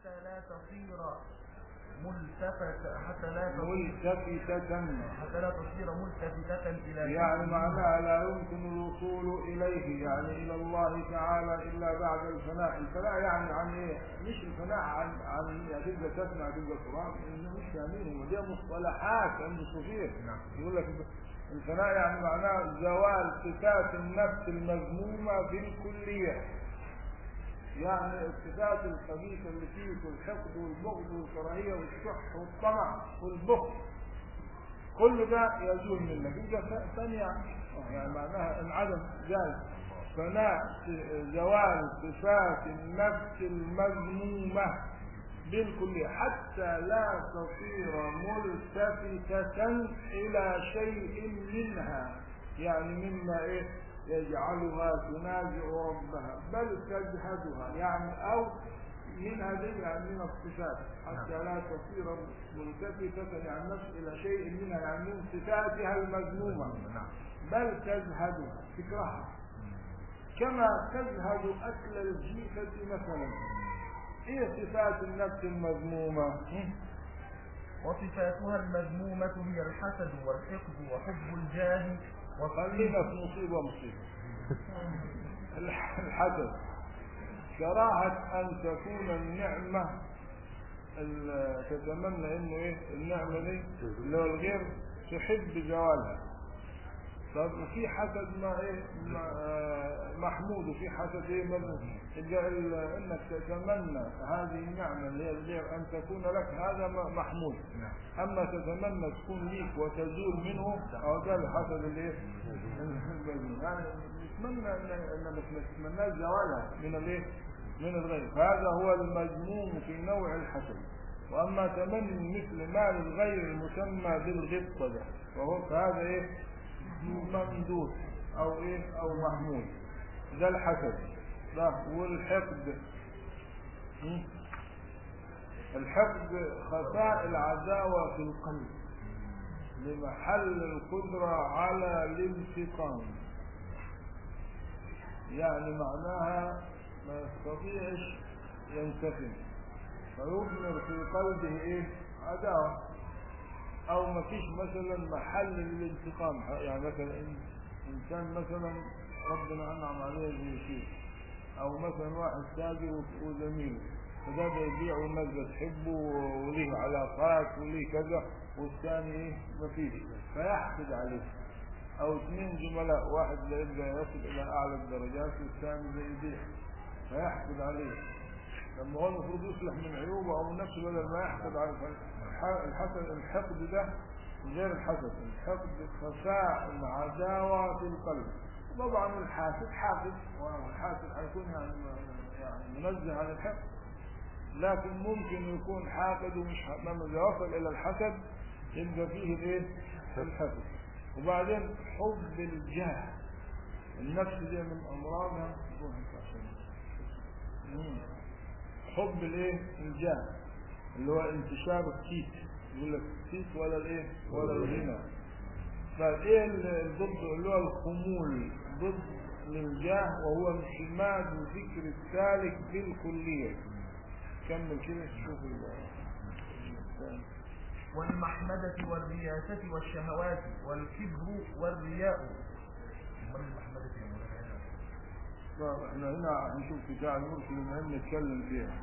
حتى لا تصير ملتفتة حتى لا تصير ملتفتة حتى لا تصير ملتفتة إلى يعني شيء معناها لا يمكن الوصول إليه يعني إلى الله تعالى إلا بعد الفناء الفناء يعني عن إيه مش الفناء عن عن هتبقى تسمع هتبقى قرآن إنه مش فاهمين ودي مصطلحات عند الصوفية نعم. يقول لك الفناء يعني معناه زوال صفات النفس المذمومة في الكلية يعني الصفات الخبيثة اللي فيه والحقد والبغض والكراهية والشح والطمع والبخل كل ده يزول منك انت ثانية يعني معناها انعدم زال فناء زوال صفات النفس المذمومة بالكلية حتى لا تصير ملتفتة إلى شيء منها يعني مما إيه يجعلها تنازع ربها بل تجهدها يعني أو من هذه يعني من الصفات حتى لا تصير ملتفتة يعني نفس إلى شيء منها يعني من صفاتها المذمومة نعم بل تزهدها تكرهها كما تزهد أكل الجيفة مثلا هي صفات النفس المذمومة وصفاتها المذمومة هي الحسد والحقد وحب الجاه خلينا في مصيبة مصيبة الح- الحسد كراهة أن تكون النعمة ال- تتمنى إنه إيه النعمة دي اللي هو الغير تحب زوالها طب وفي حسد ما إيه ما- آه، محمود وفي حسد إيه مذموم يبقى ال- إنك تتمنى هذه النعمة اللي هي الغير أن تكون لك هذا م- محمود نعم اما تتمنى تكون ليك وتزول منه او ده الحسد الايه المذموم. يعني نتمنى ان ان ما نتمناش زوالها من الايه من الغير فهذا هو المذموم في نوع الحسد واما تمني مثل مال الغير المسمى بالغبطه ده وهو فهذا ايه ممدوح او ايه او محمود ده الحسد ده والحقد م? الحقد خفاء العداوة في القلب لمحل القدرة على الانتقام يعني معناها ما يستطيعش ينتقم فيضمر في قلبه ايه عداوة او ما فيش مثلا محل للانتقام يعني مثلا إن- انسان مثلا ربنا انعم عليه زي شيء او مثلا واحد تاجر وزميله فده بيبيع والناس بتحبه وليه علاقات وليه كذا والثاني ايه مفيش فيحقد عليه او اثنين زملاء واحد لا يبقى يصل الى اعلى الدرجات والثاني لا يبيع فيحقد عليه لما هو المفروض يصلح من عيوبه او من نفسه بدل ما يحقد على الح- الحسد الحقد ده غير الحسد الحقد خفاء العداوة في القلب طبعا الحاسد حاسد والحاسد حيكون يعني يعني منزه عن الحقد لكن ممكن يكون حاقد ومش ح- لما إذا وصل الى الحسد يبقى فيه الايه الحسد وبعدين حب الجاه النفس دي من امراضها روح انت عشان مم. حب الايه الجاه اللي هو انتشار الصيت يقول لك الصيت ولا الايه ولا الغنى فايه ال- الضد اللي هو الخمول ضد للجاه وهو انحماد ذكر السالك بالكليه كمل كده شوف ال- الثاني. والمحمدة والرياسة والشهوات والكبر والرياء امال المحمدة يا مولانا طب احنا هنا هنشوف بتاع المرسل المهم نتكلم فيها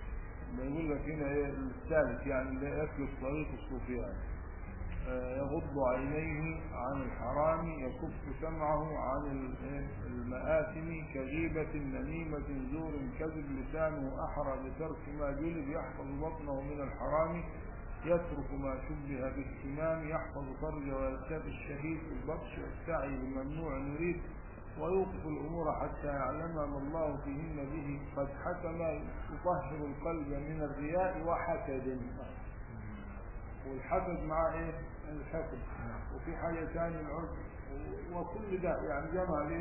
بيقول لك هنا ايه الثالث يعني اللي يسلك طريق الصوفيان آه، يغض عينيه عن الحرام يكف سمعه عن ال- إيه؟ المآثم كغيبة نميمة زور كذب لسانه أحرى بترك ما جلب يحفظ بطنه من الحرام يترك ما شبه بالسمام يحفظ فرجه ويلتفت الشهيد البطش والسعي بممنوع يريد ويوقف الأمور حتى يعلم ما الله فيهن به قد حكم يطهر القلب من الرياء وحسد والحسد مع ايه الحقد وفي حاجة ثانية العجب و- وكل ده يعني جمع ليه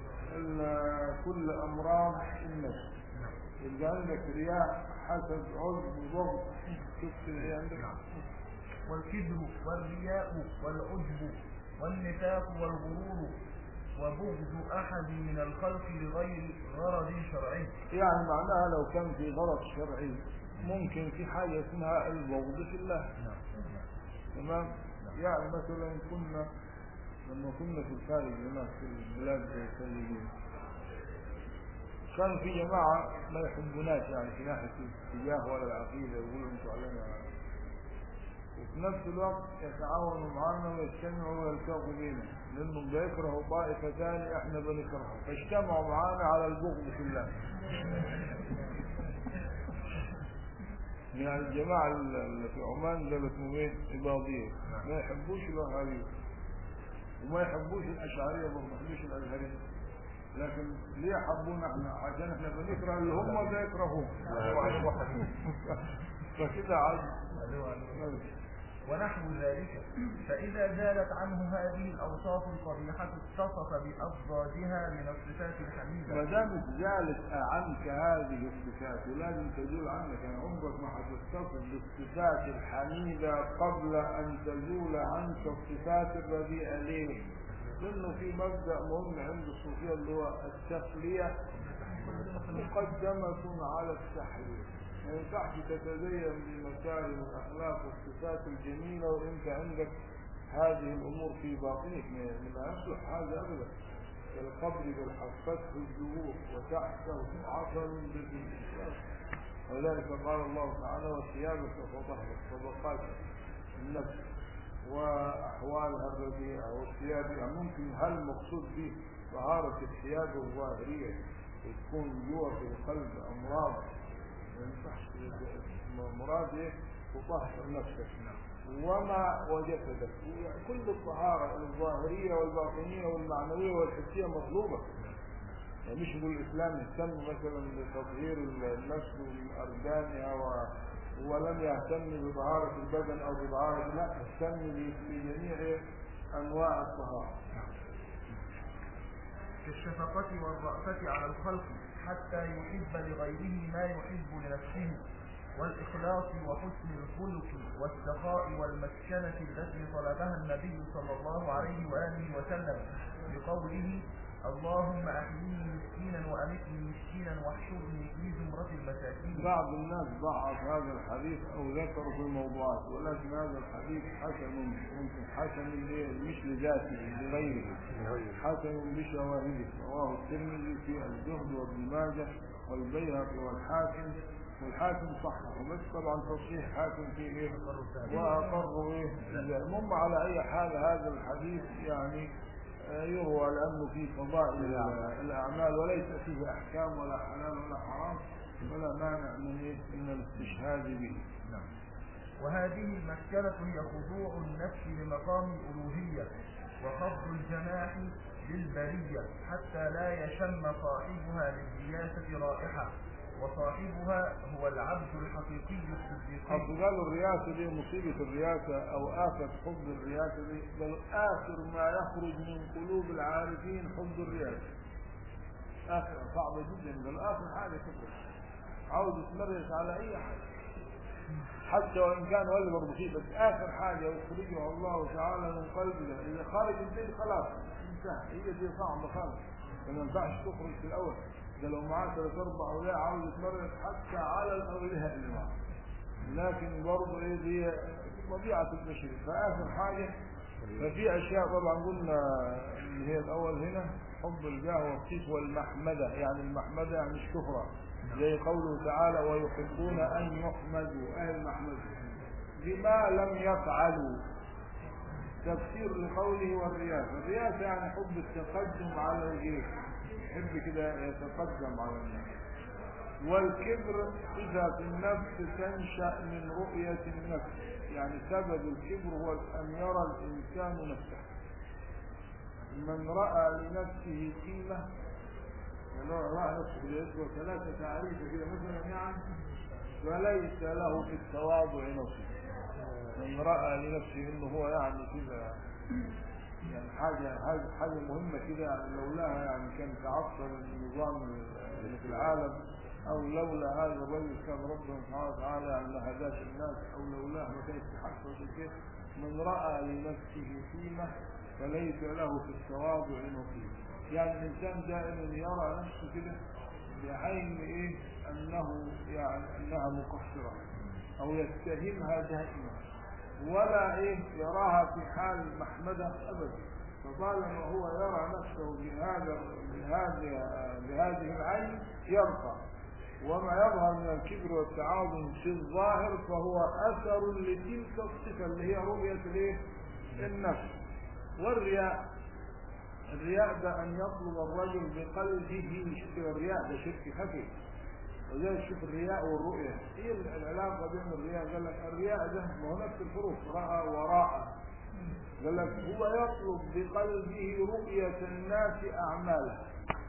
ال- كل أمراض النفس يبقى عندك رياء حسد عجب بغض شفت ايه عندك والكبر والرياء والعجب والنفاق والغرور وبغض أحد من الخلق لغير غرض شرعي يعني معناها لو كان في غرض شرعي ممكن في حاجة اسمها البغض في الله نعم تمام يعني مثلا كنا لما كنا في الخارج هناك في البلاد الخليجية كان في جماعة ما يحبوناش يعني في ناحية الاتجاه ولا العقيدة يقولوا انتوا علينا وفي نفس الوقت يتعاونوا معنا ويجتمعوا ويلتقوا بينا لانهم بيكرهوا طائفة ثانية احنا بنكرهها فاجتمعوا معنا على البغض في الله يعني الجماعة اللي في عمان دول اسمهم ايه؟ إباضية ما يحبوش الوهابية وما يحبوش الأشعرية وما يحبوش الأزهرية لكن ليه حبونا احنا عشان احنا بنكره اللي هم بيكرهوه فكده عاد ونحو ذلك فإذا زالت عنه هذه الأوصاف القبيحة اتصف بأضدادها من الصفات ما الحميدة دامت زالت عنك هذه الصفات ولازم تزول عنك يعني عمرك ما حتتصف بالصفات الحميدة قبل أن تزول عنك الصفات الرديئة ليه؟ لأنه في مبدأ مهم عند الصوفية اللي هو التخلية مقدمة على التحلية ما ينفعش تتزين بمكارم الأخلاق والصفات الجميلة وأنت عندك هذه الأمور في باطنك ما ما يصلح هذا أبدا كالقبر بل حفته الزهور وتحته عسل بالإنسان ولذلك قال الله تعالى وثيابك فطهر صدقات النفس وأحوالها الرديئة والثياب يعني ممكن هل المقصود به طهارة الثياب الظاهرية تكون جوا في القلب أمراض ما ينفعش مراد ايه تطهر نفسك وما وجسدك كل الطهارة الظاهرية والباطنية والمعنوية والحسية مطلوبة يعني مش يقول الإسلام يهتم مثلا بتطهير النفس من أرجانها و... ولم يهتم بطهارة البدن أو بطهارة لا اهتم بجميع أنواع الطهارة كالشفقة والرأفة على الخلق حتى يحب لغيره ما يحب لنفسه والإخلاص وحسن الخلق والسخاء والمسكنة التي طلبها النبي صلى الله عليه وآله وسلم بقوله اللهم أحييني مسكينا وأمتني مسكينا واحشرني في زمرة المساكين بعض الناس ضعف هذا الحديث أو ذكروا في الموضوعات ولكن هذا الحديث حسن ممكن حسن ل- مش لذاته لغيره حسن بشواهده رواه الترمذي في الزهد وابن ماجه والبيهقي والحاكم والحاكم صححه بس طبعا تصحيح حاكم في ايه واقروا ايه المهم على اي حال هذا الحديث يعني آه، يروى لانه في فضائل الاعمال وليس فيه احكام ولا حلال ولا حرام ولا مانع من ايه من الاستشهاد به نعم. وهذه المسكنة هي خضوع النفس لمقام الألوهية وخفض الجناح للبرية حتى لا يشم صاحبها للرياسة رائحة وصاحبها هو العبد الحقيقي الصديقي أصل قالوا الرياسة دي مصيبة الرياسة أو آفة حب الرياسة دي بل آخر ما يخرج من قلوب العارفين حب الرياسة آخر صعبة جدا بل آخر حاجة تخرج عاوز يتمرس على أي حاجة حتى وإن كان ولد برضه فيه بس آخر حاجة يخرجها الله تعالى من قلبه إذا خرج الدين خلاص انتهى هي دي صعبة خالص ما ينفعش تخرج في الأول ده لو معاه ثلاث أربع أولياء عاوز يتمرس حتى على الأولياء اللي معاه لكن برضه إيه دي طبيعة البشر فآخر حاجة ففي أشياء طبعا قلنا اللي هي الأول هنا حب الجاه والصيت والمحمدة يعني المحمدة يعني الشهرة زي قوله تعالى ويحبون أن يحمدوا أهل المحمدة بما لم يفعلوا تفسير لقوله والرياسة الرياسة يعني حب التقدم على الغير يحب كده يتقدم على الناس والكبر صفة النفس تنشأ من رؤية النفس يعني سبب الكبر هو أن يرى الإنسان نفسه من رأى لنفسه قيمة ولو رأى نفسه كده يسوى ثلاثة تعريف كده مثلا يعني فليس له في التواضع نصيب من رأى لنفسه انه هو يعني كده يعني حاجة حاجة, حاجة مهمة كده يعني لولاها يعني كان تعطل النظام اللي في العالم او لولا هذا الرجل كان ربنا سبحانه وتعالى يعني ما هداش الناس او لولاه ما كانش تحصل شيء من رأى لنفسه قيمة فليس له في التواضع نصيب يعني الانسان دائما يرى نفسه كده بعين ايه أنه يعني أنها مقصرة أو يتهمها دائما ولا إيه يراها في حال محمدة أبدا فطالما هو يرى نفسه بهذا بهذه بهذه العين يرقى وما يظهر من الكبر والتعاظم في الظاهر فهو أثر لتلك الصفة اللي هي رؤية الايه؟ النفس والرياء الرياء ده أن يطلب الرجل بقلبه شوف الرياء ده شرك خفي وزي شوف الرياء والرؤية ايه العلاقة بين الرياء قال لك الرياء ده ما هو نفس الحروف رأى وراء قال لك هو يطلب بقلبه رؤية الناس أعماله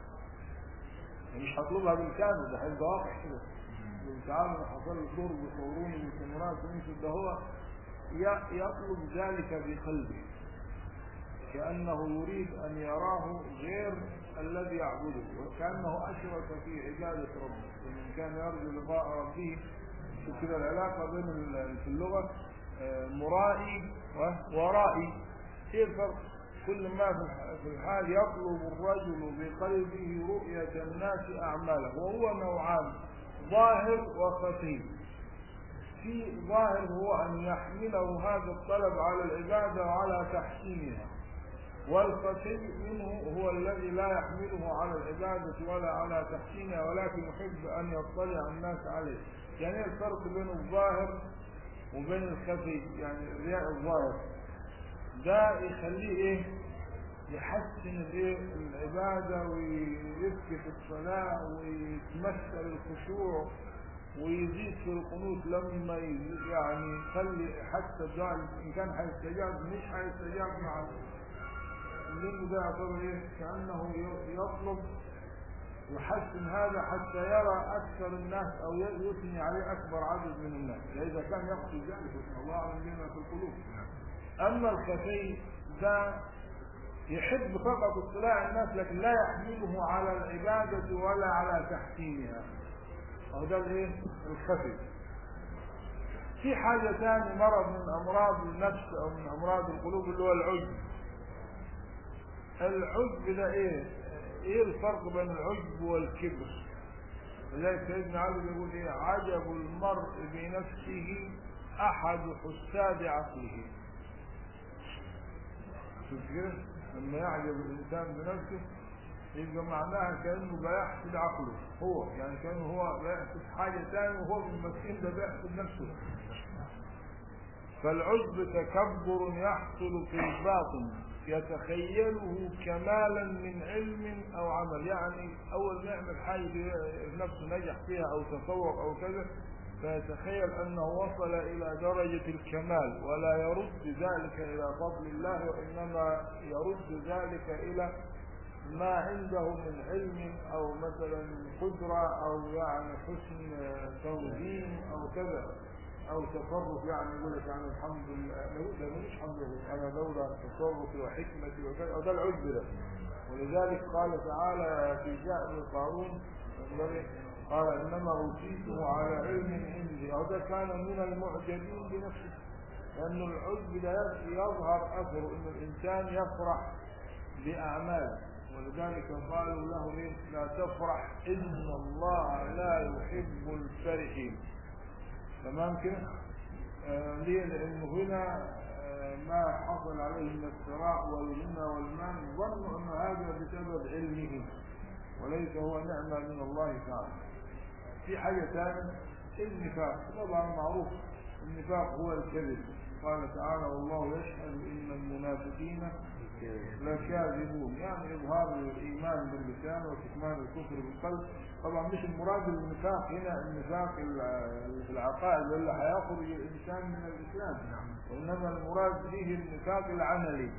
يعني مش هطلبها بالكامل ده هيبقى واقع كده تعالى حصل لي ضرب وصوروني وكاميرات ومثل ده هو يطلب ذلك بقلبه كأنه يريد أن يراه غير الذي يعبده وكأنه أشرك في عبادة ربه ومن كان يرجو لقاء ربه شوف كده العلاقة بين في اللغة مرائي ورائي ايه الفرق كل ما في الحال يطلب الرجل بقلبه رؤية الناس أعماله وهو نوعان ظاهر وخفي في ظاهر هو أن يحمله هذا الطلب على العبادة وعلى تحسينها والخفي منه هو الذي لا يحمله على العبادة ولا على تحسينها ولكن يحب أن يطلع الناس عليه يعني ايه الفرق بين الظاهر وبين الخفي يعني الرياء الظاهر ده يخليه ايه يحسن الايه العبادة ويبكي في الصلاة ويتمثل الخشوع ويزيد في القنوت لما يعني يخلي حتى الدعاء ان كان هيستجاب مش هيستجاب مع اللي ده يعتبر ايه كانه يطلب يحسن هذا حتى يرى اكثر الناس او يثني عليه اكبر عدد من الناس اذا كان يقصد ذلك الله اعلم بما في القلوب اما الخفي ده يحب فقط اطلاع الناس لكن لا يحمله على العبادة ولا على تحسينها أو ده الايه الخفي في حاجة ثانية مرض من أمراض النفس أو من أمراض القلوب اللي هو العجب العجب ده ايه ايه الفرق بين العجب والكبر لذلك سيدنا علي بيقول ايه عجب المرء بنفسه احد حساد عقله شوف كده لما يعجب الانسان بنفسه يبقى معناها كانه بيحسد عقله هو يعني كانه هو بيحسد حاجه ثانيه وهو المسكين ده بيحسد نفسه فالعجب تكبر يحصل في الباطن يتخيله كمالا من علم او عمل يعني اول ما يعمل حاجه نفسه نجح فيها او تفوق او كذا فيتخيل انه وصل الى درجه الكمال ولا يرد ذلك الى فضل الله وانما يرد ذلك الى ما عنده من علم او مثلا قدره او يعني حسن توزين او كذا او تصرف يعني يقول لك يعني الحمد لله ده مش الحمد لله انا لولا تصرفي وحكمتي وكذا او ده العجب ده ولذلك قال تعالى في شأن قارون قال انما اوتيته على علم عندي او ده كان من المعجبين بنفسه لان العجب ده يظهر اثره ان الانسان يفرح باعماله ولذلك قالوا له إيه؟ لا تفرح ان الله لا يحب الفرحين تمام كده آه ليه لانه هنا آه ما حصل عليه من الثراء والغنى والمال ظنوا ان هذا بسبب علمه وليس هو نعمه من الله تعالى في حاجه ثانيه النفاق طبعا معروف النفاق هو الكذب قال تعالى والله يشهد ان المنافقين لكاذبون يعني اظهار الايمان باللسان وكتمان الكفر بالقلب طبعا مش المراد بالنفاق هنا النفاق في العقائد ولا هيخرج الانسان من الاسلام وانما المراد به النفاق العملي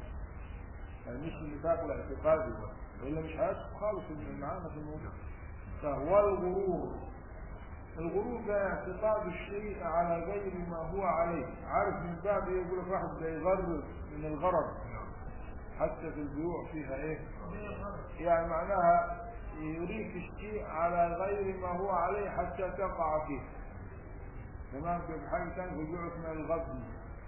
يعني مش النفاق الاعتقادي والا مش هيدخل خالص معانا في الموضوع فهو الغرور الغرور ده اعتقاد الشيء على غير ما هو عليه عارف من باب ايه يقول لك واحد بيغرر من الغرض حتى في البيوع فيها ايه يعني معناها يريك الشيء على غير ما هو عليه حتى تقع فيه تمام في حاجه ثانيه في البيوع اسمها الغبن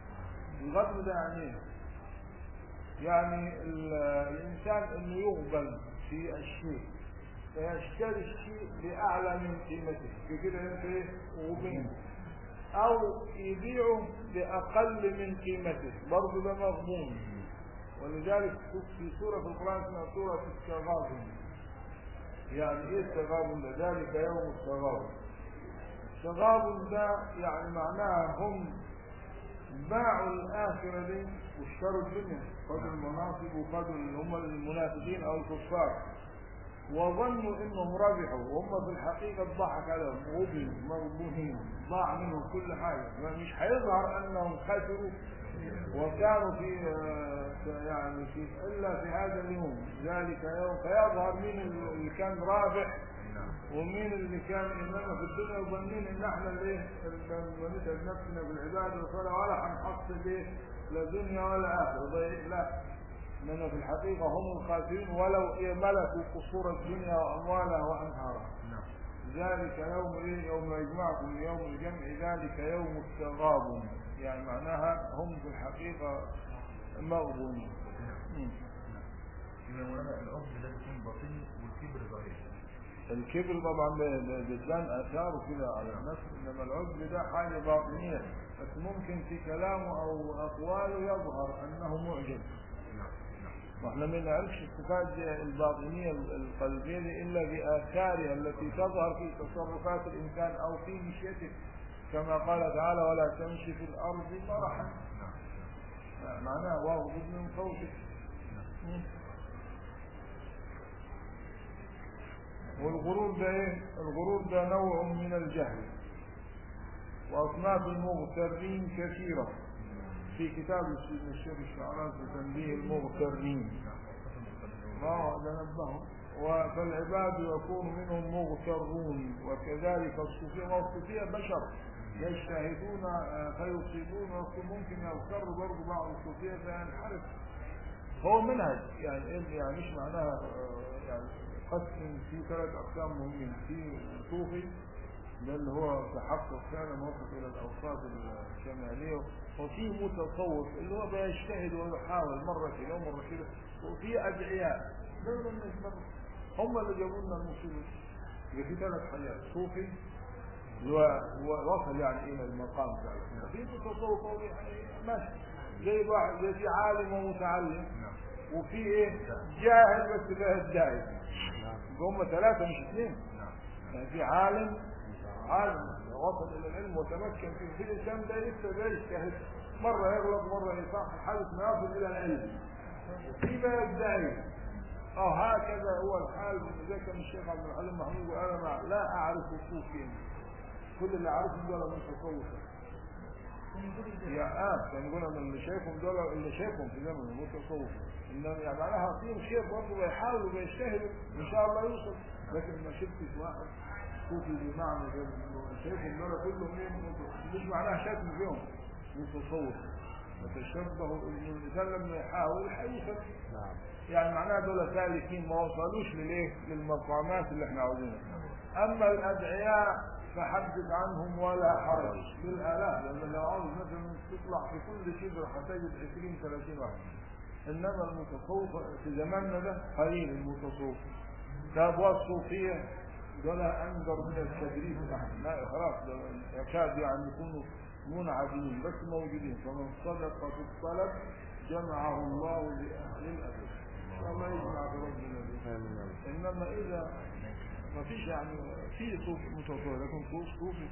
الغبن ده يعني ايه يعني الانسان انه يغبن في الشيء فيشتري الشيء بأعلى من قيمته بكده انت ايه وبين او يبيعه بأقل من قيمته برضه ده مضمون ولذلك في سورة في القرآن اسمها سورة التغابن يعني ايه التغابن ده ذلك يوم التغابن التغابن ده يعني معناها هم باعوا الآخرة دي واشتروا الدنيا خدوا المناصب وخدوا اللي هم المنافقين أو الكفار وظنوا انهم ربحوا وهم في الحقيقة ضحك عليهم غبن مغبونين ضاع منهم كل حاجة مش هيظهر انهم خسروا وكانوا في يعني في الا في هذا اليوم ذلك يوم فيظهر مين اللي كان رابح ومين اللي كان انما في الدنيا وظنين ان احنا الايه بنتعب نفسنا بالعباده والصلاه ولا هنحصل ايه لا دنيا ولا اخره لا انما في الحقيقه هم الخاسرين ولو إيه ملكوا قصور الدنيا واموالها وانهارها ذلك يوم ايه يوم يجمعكم يوم الجمع ذلك يوم التغابن يعني معناها هم في الحقيقه مغبونين إذا مولانا العقد ده يكون باطني والكبر ظاهري الكبر طبعا بتبان اثاره كده على النفس انما العجب ده حاجه باطنيه بس ممكن في كلامه او اقواله يظهر انه معجب واحنا ما نعرفش الصفات الباطنيه القلبيه دي الا باثارها التي تظهر في تصرفات الانسان او في مشيته كما قال تعالى ولا تمشي في الارض مرحا معناها واغضب من صوتك والغرور ده ايه الغرور ده نوع من الجهل واصناف المغترين كثيره في كتاب الشيخ الشعراء في تنبيه المغترين اه ده نبههم فالعباد يكون منهم مغترون وكذلك الصوفية والصوفية بشر يجتهدون فيصيبون ممكن يغتر برضه بعض الصوفية فينحرف هو منهج يعني يعني مش معناها يعني قسم في ثلاث اقسام مهمين في صوفي ده اللي هو تحقق فعلا وصل الى الاوصاف الكماليه وفي متصوف اللي هو بيجتهد ويحاول مره كده ومره كده وفي ادعياء دول الناس هم اللي جابوا لنا المصيبه يبقى في ثلاث حاجات صوفي اللي هو وصل يعني الى المقام بتاعه في متصوف يعني ماشي زي واحد زي في عالم ومتعلم وفي ايه جاهل بس جاهل جاهل هم ثلاثه مش اثنين يعني في عالم عالم وصل الى العلم وتمكن فيه في الانسان ده لسه ده يجتهد مره يغلط مره يصح حدث ما يصل الى العلم فيما يدعي اه هكذا هو الحال زي كان الشيخ عبد الحليم محمود وانا مع لا اعرف الصوفيين كل اللي اعرفهم دول متصوفه يا اه كان يقول انا اللي شايفهم دول اللي شايفهم في زمن متصوف انما يعني معناها فيهم شيء برضه بيحاولوا بيجتهدوا ان شاء الله يوصل لكن ما شفتش واحد صوفي بمعنى شايفهم دول كلهم ايه مش معناها شتم فيهم متصوف وتشبهوا ان الانسان لما يحاول هيوصل نعم يعني معناها دول سالكين ما وصلوش للايه للمقامات اللي احنا عاوزينها اما الادعياء فحدث عنهم ولا حرج بالالاف لان لو عاوز مثلا تطلع في كل شبر هتجد 20 30 واحد انما المتصوف في زماننا ده قليل المتصوف كابوات صوفيه دول انذر من التدريس لا خلاص يكاد يعني يكونوا منعدمين بس موجودين فمن صدق في الطلب جمعه الله لاهل الابد الله يجمع بربنا آمين. انما اذا ما فيش يعني في صوفي متصوف لكن صوف صوفي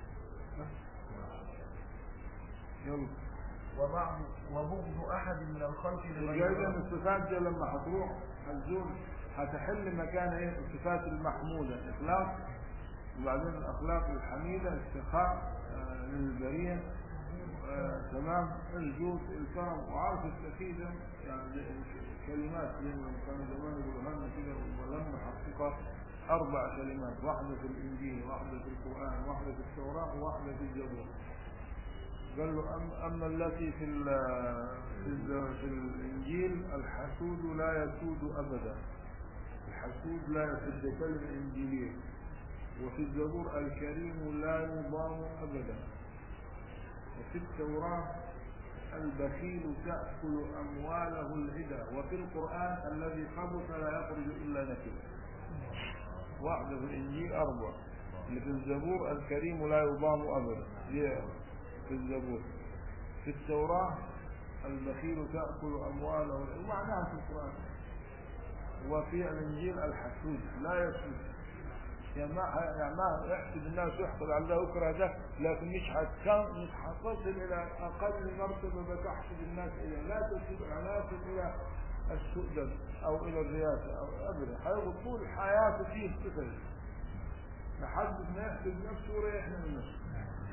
يلا وبعض وبغض أحد من الخلق الجايزة لغيره من الصفات دي لما هتروح هتزور هتحل مكان ايه الصفات المحمودة اخلاص وبعدين الاخلاق الحميدة استخاء آه، للبرية آه، تمام الجود الكرم وعارف السخي ده يعني كلمات زي ما كانوا زمان يقولوا لنا كده ولم نحققها اربع كلمات واحدة في الانجيل واحدة في القرآن واحدة في التوراة وواحدة في الزبور قال له أم أما التي في ال في, ال في الإنجيل الحسود لا يسود أبدا الحسود لا يسد كلمة إنجيلية وفي الزبور الكريم لا يضام أبدا وفي التوراة البخيل تأكل أمواله العدا وفي القرآن الذي خبث لا يخرج إلا نكدا واحدة في الإنجيل أربع اللي في الزبور الكريم لا يضام أبدا دي في الزبور في التوراة البخيل تأكل أمواله ومعناها في القرآن وفي الإنجيل الحسود لا يسود يعني ما يعني ما يحسد الناس يحصل على الله يكره ده لكن مش حتكون مش حتصل الى اقل مرتبه بتحسد الناس اليها لا تصل لا تصل الى السوء ده او الى الرياسه او ابدا حيقول طول حياته فيه الصفه دي لحد ما يحسد نفسه ويريحنا من نفسه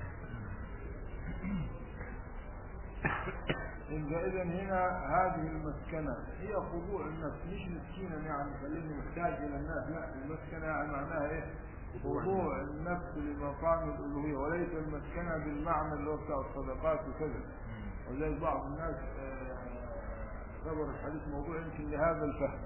يبقى اذا هنا هذه المسكنه هي خضوع النفس مش مسكينه يعني خليني محتاج الى الناس لا المسكنه يعني معناها ايه؟ خضوع النفس لمقام الالوهيه وليس المسكنه بالمعنى اللي هو بتاع الصدقات وكذا ولذلك بعض الناس اعتبر الحديث موضوع يمكن لهذا الفهم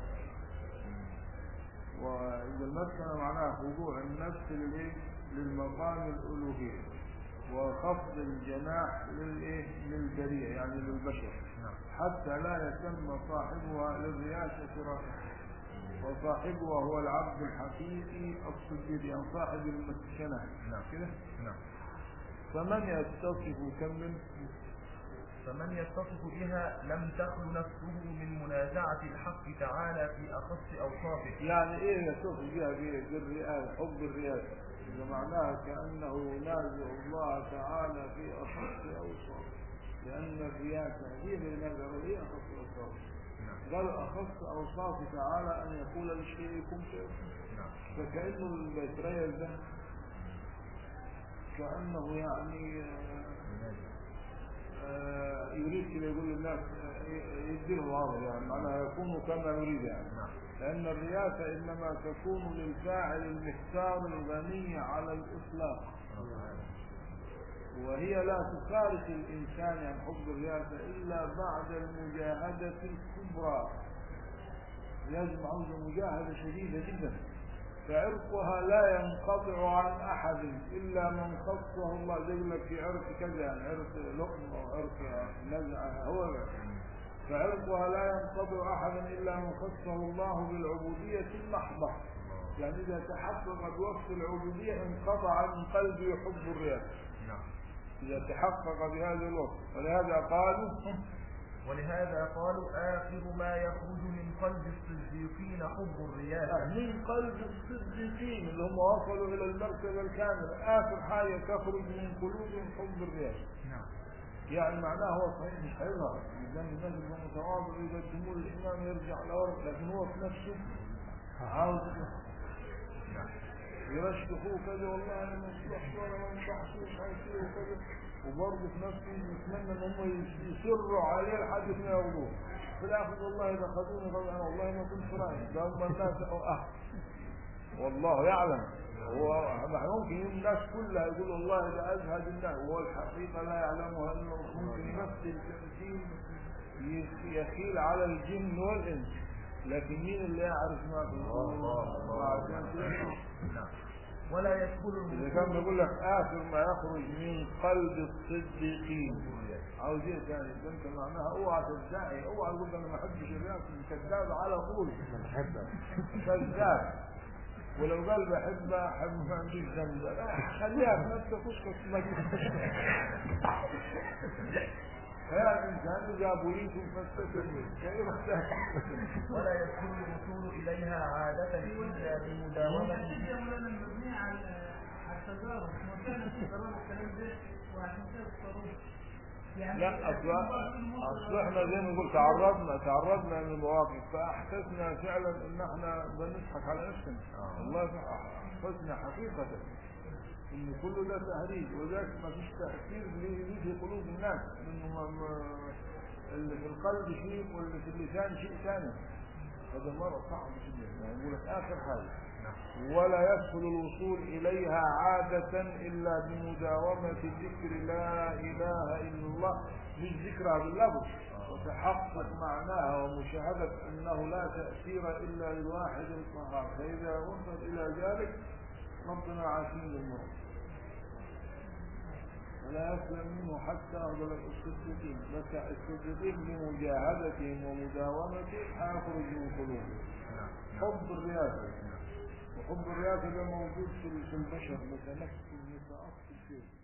واذا المسكنه معناها خضوع النفس للايه؟ للمقام الالوهيه وخفض الجناح للايه للبرية يعني للبشر حتى لا يتم صاحبها للرياسة رائحة وصاحبها هو العبد الحقيقي الصديق يعني صاحب المسكنة نعم. كده نعم فمن يتصف كم فمن يتصف بها لم تخل نفسه من منازعة الحق تعالى في أخص أوصافه يعني ايه يتصف بها بالرئاسة حب الرئاسة إذا معناها كأنه ينازع الله تعالى في أخص أوصافه لأن الرياسة هي اللي نزل هي أخص أوصافه نعم قال أخص أوصاف تعالى أن يقول للشيء كن فيكون نعم فكأنه الإسرائيل ده كأنه يعني آه، آه، يريد كده يقول للناس آه، يديله الأرض يعني معناها يكون كما يريد يعني نعم لأن الرياسة إنما تكون للفاعل المختار الغني على الإطلاق وهي لا تفارق الإنسان عن حب الرياسة إلا بعد المجاهدة الكبرى لازم عاوزة مجاهدة شديدة جدا فعرقها لا ينقطع عن أحد إلا من خصه الله زي لك في عرق كذا يعني عرق لقم أو عرق نزعة هو فعرقها لا ينقطع أحدا إلا من خصه الله بالعبودية المحضة يعني إذا تحقق بوصف العبودية انقطع من قلبه حب الرياسة نعم إذا تحقق بهذا الوصف ولهذا قالوا ولهذا قالوا آخر ما يخرج من قلب الصديقين حب الرياسة من قلب الصديقين اللي هم وصلوا إلى المرتبة الكاملة آخر حاجة تخرج من قلوبهم حب الرياسة نعم يعني معناه هو صحيح مش هيظهر لأن الناس اللي متواضع يقدموا الإمام يرجع لورا لكن هو في نفسه عاوز نعم يرشحوه كذا والله انا ما اصلحش ولا ما انصحش ومش عارف ايه وكذا وبرضه في نفسه يتمنى ان هم يصروا عليه لحد ما ياخدوه في الاخر والله اذا خدوني طبعا انا والله ما كنت رايح ده هم الناس اه والله يعلم هو ممكن الناس كلها يقول والله ده ازهد الناس وهو الحقيقه لا يعلمها انه ممكن نفس التمثيل يخيل على الجن والانس لكن مين اللي يعرف ما في القلوب عشان كده نعم ولا يدخل إذا الوصول كان بيقول لك آخر ما يخرج من قلب الصديقين عاوز ايه ثاني ده انت معناها اوعى تدعي اوعى تقول انا ما احبش الرياضة كذاب على طول كذاب ولو قال بحبها احب ما عنديش ذنب لا، خليها في نفسك اسكت ما يا الانسان اذا بوليت فاستسلم كيف ولا يدخل الوصول إليها عادة إلا بمداومة هي مولانا مبنية على على التجارب ما كان في قرار الكلام ده وعشان كده القانون يعني لا اصل اصل احنا زي ما نقول تعرضنا تعرضنا للمواقف فاحسسنا فعلا ان احنا بنضحك على نفسنا آه. والله احسسنا حقيقه ان كل ده تهريج وذلك ما فيش تاثير ليه في قلوب الناس انه ما ما اللي في القلب شيء واللي في اللسان شيء ثاني هذا مره صعب جدا يعني يقول لك اخر حاجه ولا يدخل الوصول إليها عادة إلا بمداومة ذكر لا إله إلا الله مش ذكرها باللفظ وتحقق معناها ومشاهدة أنه لا تأثير إلا للواحد القهار فإذا وصل إلى ذلك ربنا عاشين للمرض ولا يسلم منه حتى أفضل الصديقين بس الصديقين بمجاهدتهم ومداومتهم آخرج من قلوبهم نعم حب الرياضة وحب الرياضة ده موجود في في البشر متنفس متأصل فيه